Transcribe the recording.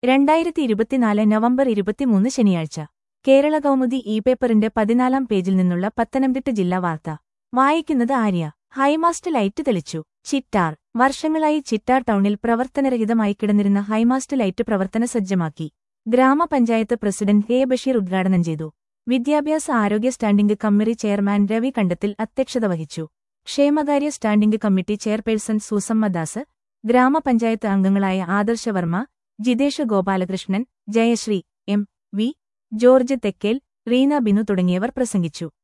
രണ്ടായിരത്തി ഇരുപത്തിനാല് നവംബർ ഇരുപത്തിമൂന്ന് ശനിയാഴ്ച കേരള കൗമുദി ഇ പേപ്പറിന്റെ പതിനാലാം പേജിൽ നിന്നുള്ള പത്തനംതിട്ട ജില്ലാ വാർത്ത വായിക്കുന്നത് ആര്യ ഹൈമാസ്റ്റ് ലൈറ്റ് തെളിച്ചു ചിറ്റാർ വർഷങ്ങളായി ചിറ്റാർ ടൗണിൽ പ്രവർത്തനരഹിതമായി കിടന്നിരുന്ന ഹൈമാസ്റ്റ് ലൈറ്റ് പ്രവർത്തന സജ്ജമാക്കി ഗ്രാമപഞ്ചായത്ത് പ്രസിഡന്റ് എ ബഷീർ ഉദ്ഘാടനം ചെയ്തു വിദ്യാഭ്യാസ ആരോഗ്യ standing committee chairman Ravi Kandathil അധ്യക്ഷത വഹിച്ചു ക്ഷേമകാര്യ standing committee chairperson Susamma Das ഗ്രാമപഞ്ചായത്ത് അംഗങ്ങളായ ആദർശ വർമ്മ ജിതേഷ് ഗോപാലകൃഷ്ണൻ ജയശ്രീ എം വി ജോർജ് തെക്കേൽ റീന ബിനു തുടങ്ങിയവർ പ്രസംഗിച്ചു